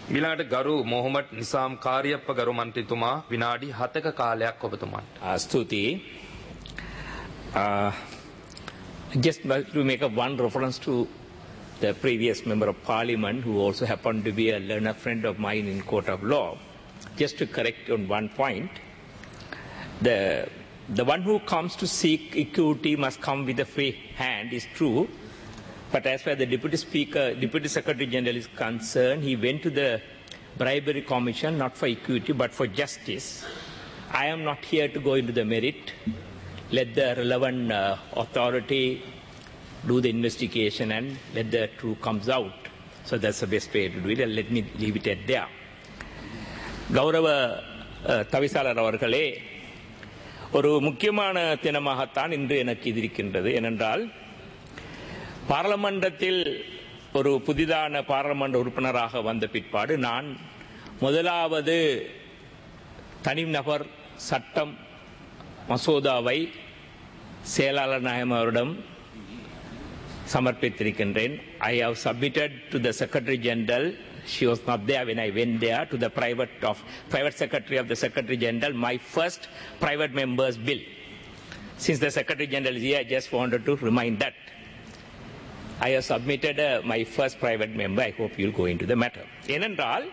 ඊළඟට ගරු මොහොමඩ් නිසාම් කාරියප්ප ගරු මන්ත්‍රීතුමා විනාඩි 7ක කාලයක් ඔබතුමාට. Uh, Stuti. Uh, just like to make a one reference to the previous member of parliament who also happened to be a learner friend of mine in court of law. Just to correct on one point, the the one who comes to seek equity must come with a free hand is true. But as far as the deputy speaker, deputy secretary general is concerned, he went to the bribery commission not for equity but for justice. I am not here to go into the merit. Let the relevant uh, authority do the investigation and let the truth comes out. So that's the best way to do it. And let me leave it at there. கௌரவ அஹ், தவிசாளர் அவர்களே ஒரு முக்கியமான தினமாகத்தான் இன்று எனக்கு இது இருக்கின்றது ஏனென்றால் பாராளுமன்றத்தில் ஒரு புதிதான பாராளுமன்ற உறுப்பினராக வந்த பிற்பாடு நான் முதலாவது தனிநபர் சட்டம் மசோதாவை செயலாளர் நாயகம் அவரிடம் சமர்ப்பித்திருக்கின்றேன் I have submitted to the secretary general she was not there when I went there to the private of private secretary of the secretary general my first private members bill. Since the secretary general is here, I just wanted to remind that. I have submitted uh, my first private member. I hope you'll go into the matter. ஏனென்றால்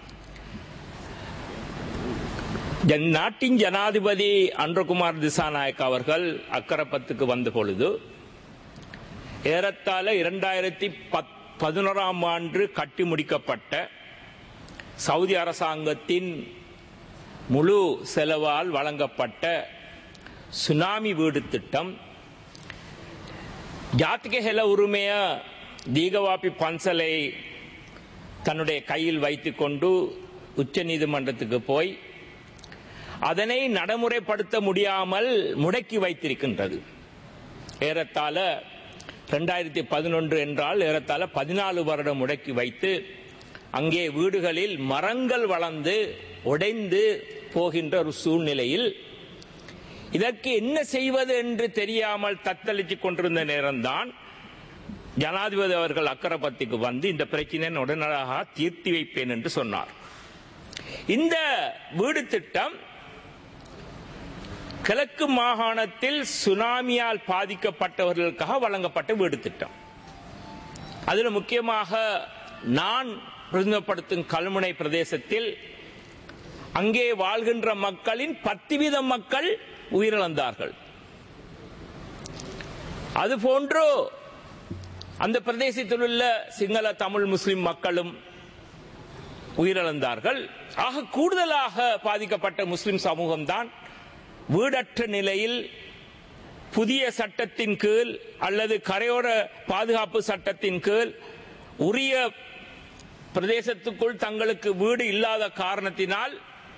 ஜன்- நாட்டின் ஜனாதிபதி அன்றகுமார் திசாநாயக் அவர்கள் அக்கரப்பத்துக்கு வந்த பொழுது ஏறத்தாழ இரண்டாயிரத்தி பத் பதினோராம் ஆண்டு கட்டி முடிக்கப்பட்ட சவுதி அரசாங்கத்தின் முழு செலவால் வழங்கப்பட்ட சுனாமி வீடு திட்டம் ஜாத்திக ஹெல உரிமைய தீகவாபி பன்சலை தன்னுடைய கையில் வைத்துக்கொண்டு உச்ச நீதிமன்றத்துக்கு போய் அதனை நடைமுறைப்படுத்த முடியாமல் முடக்கி வைத்திருக்கின்றது ஏறத்தாழ ரெண்டாயிரத்தி பதினொன்று என்றால் ஏறத்தாழ பதினாலு வருடம் முடக்கி வைத்து அங்கே வீடுகளில் மரங்கள் வளர்ந்து உடைந்து போகின்ற ஒரு சூழ்நிலையில் இதற்கு என்ன செய்வது என்று தெரியாமல் தத்தளித்துக் கொண்டிருந்த நேரம்தான் ஜனாதிபதி அவர்கள் அக்கரப்பத்திக்கு வந்து இந்த பிரச்சனையை உடனடியாக தீர்த்தி வைப்பேன் என்று சொன்னார் இந்த வீடு திட்டம் கிழக்கு மாகாணத்தில் சுனாமியால் பாதிக்கப்பட்டவர்களுக்காக வழங்கப்பட்ட வீடு திட்டம் அதில் முக்கியமாக நான் பிரதிநிதிப்படுத்தும் கல்முனை பிரதேசத்தில் அங்கே வாழ்கின்ற மக்களின் பத்து வீதம் மக்கள் உயிரிழந்தார்கள் அதுபோன்று அந்த பிரதேசத்தில் உள்ள சிங்கள தமிழ் முஸ்லிம் மக்களும் உயிரிழந்தார்கள் ஆக கூடுதலாக பாதிக்கப்பட்ட முஸ்லிம் சமூகம்தான் வீடற்ற நிலையில் புதிய சட்டத்தின் கீழ் அல்லது கரையோர பாதுகாப்பு சட்டத்தின் கீழ் உரிய பிரதேசத்துக்குள் தங்களுக்கு வீடு இல்லாத காரணத்தினால்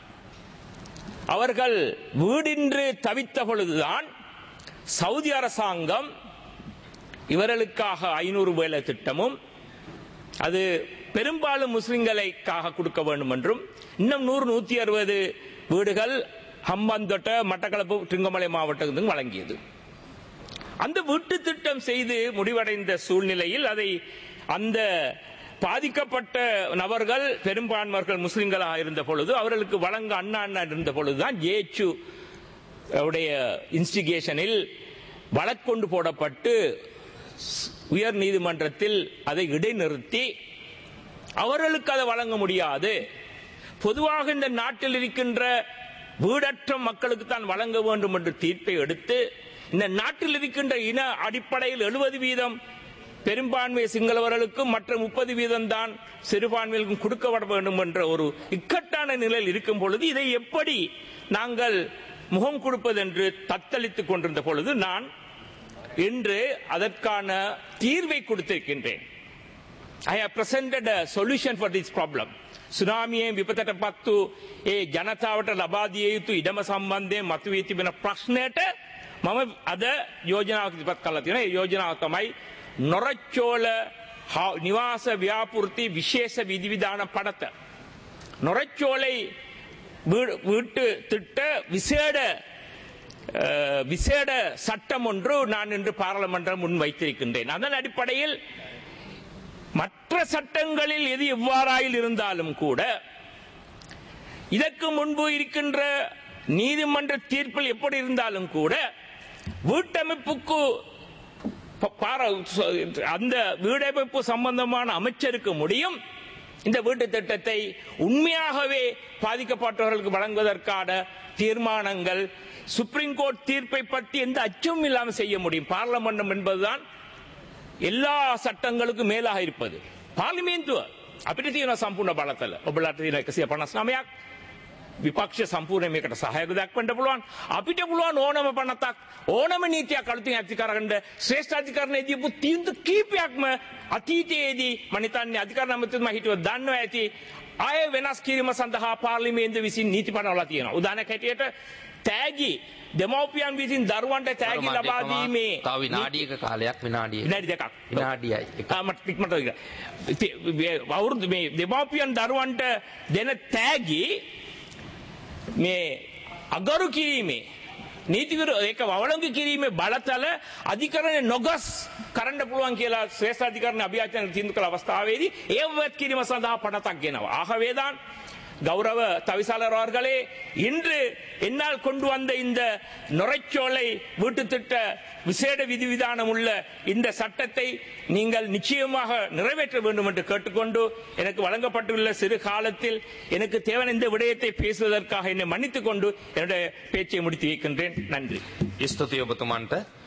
அவர்கள் வீடின்றி தவித்த பொழுதுதான் சவுதி அரசாங்கம் இவர்களுக்காக ஐநூறு வேலை திட்டமும் அது பெரும்பாலும் முஸ்லிம்களுக்காக கொடுக்க வேண்டும் என்றும் இன்னும் நூறு நூத்தி அறுபது வீடுகள் ஹம்பாந்தோட்ட மட்டக்களப்பு திருங்கமலை மாவட்டத்துக்கு வழங்கியது அந்த வீட்டு திட்டம் செய்து முடிவடைந்த சூழ்நிலையில் அதை அந்த பாதிக்கப்பட்ட நபர்கள் பெரும்பான்மையர்கள் முஸ்லிம்களாக இருந்த பொழுது அவர்களுக்கு வழங்க அண்ணா அண்ணா இருந்த பொழுதுதான் ஜேச்சு உடைய இன்ஸ்டிகேஷனில் வழக்கொண்டு போடப்பட்டு உயர் நீதிமன்றத்தில் அதை இடைநிறுத்தி அவர்களுக்கு அதை வழங்க முடியாது பொதுவாக இந்த நாட்டில் இருக்கின்ற வீடற்ற மக்களுக்கு தான் வழங்க வேண்டும் என்று தீர்ப்பை எடுத்து இந்த நாட்டில் இருக்கின்ற இன அடிப்படையில் எழுபது வீதம் பெரும்பான்மை சிங்களவர்களுக்கும் மற்ற முப்பது வீதம் தான் சிறுபான்மைகளுக்கும் கொடுக்கப்பட வேண்டும் என்ற ஒரு இக்கட்டான நிலையில் இருக்கும் பொழுது இதை எப்படி நாங்கள் முகம் கொடுப்பது என்று தத்தளித்துக் கொண்டிருந்த பொழுது நான் இன்று அதற்கான தீர்வை கொடுத்திருக்கின்றேன் I have presented a solution for this problem. සුනාමියෙන් විපතට පත්තු ඒ ජනතාවට ලබා දිය යුතු ඉඩම සම්බන්ධයෙන් මතුවී තිබෙන ප්‍රශ්නයට මම අද යෝජනාවක් ඉදිරිපත් කරලා තියෙනවා. ඒ යෝජනාව තමයි නොරච්චෝල හා- නිවාස ව්‍යාපෘති විශේෂ විධිවිධාන படத்த நொரச்சோலை வீடு- வீட்டு திட்ட விசேட அஹ், விசேட சட்டம் ஒன்று நான் இன்று பாராளுமன்றம் முன் வைத்திருக்கின்றேன் அதன் அடிப்படையில் மற்ற மற்ற சட்டங்களில் எது எவ்வாறாயில் இருந்தாலும் கூட இதற்கு முன்பு இருக்கின்ற நீதிமன்ற தீர்ப்பில் எப்படி இருந்தாலும் கூட வீட்டமைப்புக்கு ப- பார- ச- அந்த வீடமைப்பு சம்பந்தமான அமைச்சருக்கு முடியும் இந்த வீட்டு திட்டத்தை உண்மையாகவே பாதிக்கப்பட்டவர்களுக்கு வழங்குவதற்கான தீர்மானங்கள் சுப்ரீம் கோர்ட் தீர்ப்பை பற்றி எந்த அச்சமும் இல்லாமல் செய்ய முடியும் பார்லமெண்ட் என்பதுதான் எல்லா சட்டங்களுக்கும் மேலாக இருப்பது පාර්ලිමේන්තුව අපිට තියෙන සම්පූර්ණ බලතල ඔබලට තියෙන එකසිය පනස් නමයක් විපක්ෂ සම්පූර්ණ මේකට සහයක දක්වන්න පුළුවන් අපිට පුළුවන් ඕනම පනතක් ඕනම නීතියක් අලුතින් ඇති කරගන්න ශ්‍රේෂ්ඨ අධිකරණයේ දීපු තීන්දුව කීපයක්ම අතීතයේදී මම හිතන්නේ අධිකරණ අමාත්‍යතුමා හිටියෝ දන්නවා ඇති ආය වෙනස් කිරීම සඳහා පාර්ලිමේන්තුව විසින් නීති පනවලා තියෙනවා උදාහරණයක් හැටියට තෑගි දෙමව්පියන් විසින් දරුවන්ට තෑගි ලබා දීමේ තව විනාඩියක කාලයක් විනාඩිය විනාඩි දෙකක් විනාඩියයි එක මට ඉක්මනට ඉන්න. ඉතින් මේ අවුරුදු මේ දෙමාපියන් දරුවන්ට දෙන තෑගි මේ අගරු කිරීමේ නීතිවිර ඒක වවලංගු කිරීමේ බලතල අධිකරණය නොගස් කරන්න පුළුවන් කියලා ශ්‍රේෂ්ඨ අධිකරණ අභියාචන තීන්දුව කළ අවස්ථාවේදී ඒ වත් කිරීම සඳහා පනතක් ගෙනවා. ஆகவேதான் கௌரவ தவிசாளர் அவர்களே இன்று என்னால் கொண்டு வந்த இந்த நுரைச்சோலை வீட்டு திட்ட விசேட விதிவிதானம் உள்ள இந்த சட்டத்தை நீங்கள் நிச்சயமாக நிறைவேற்ற வேண்டும் என்று கேட்டுக்கொண்டு எனக்கு வழங்கப்பட்டுள்ள சிறு காலத்தில் எனக்கு தேவையான இந்த விடயத்தை பேசுவதற்காக என்னை மன்னித்துக் கொண்டு என்னுடைய பேச்சை முடித்து வைக்கின்றேன் நன்றி ස්තුතිය ඔබතුමන්ට